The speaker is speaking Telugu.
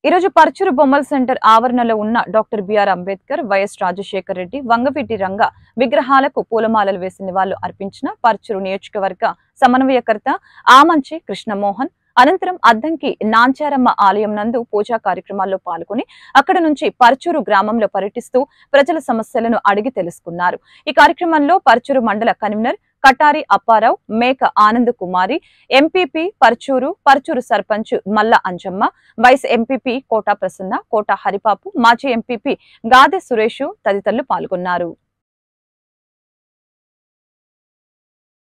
ఈరోజు పర్చూరు బొమ్మల సెంటర్ ఆవరణలో ఉన్న doctor BR Ambedkar YS Rajasekhar Reddy Vangaveeti Ranga విగ్రహాలకు పూలమాలలు వేసి నివాళులు అర్పించిన పర్చూరు నియోజకవర్గ సమన్వయకర్త ఆమంచి కృష్ణమోహన్ అనంతరం అద్దంకి నాంచారమ్మ ఆలయం నందు పూజా కార్యక్రమాల్లో పాల్గొని అక్కడ నుంచి పర్చూరు గ్రామంలో పర్యటిస్తూ ప్రజల సమస్యలను అడిగి తెలుసుకున్నారు ఈ కార్యక్రమంలో పర్చూరు మండల convener Katari Apparao Meka Anand Kumari MPP Parchur Parchur sarpanch Malla Anjamma vice MPP Kota Prasanna Kota Haripapu మాజీ ఎంపీపీ గాదె సురేష్ తదితరులు పాల్గొన్నారు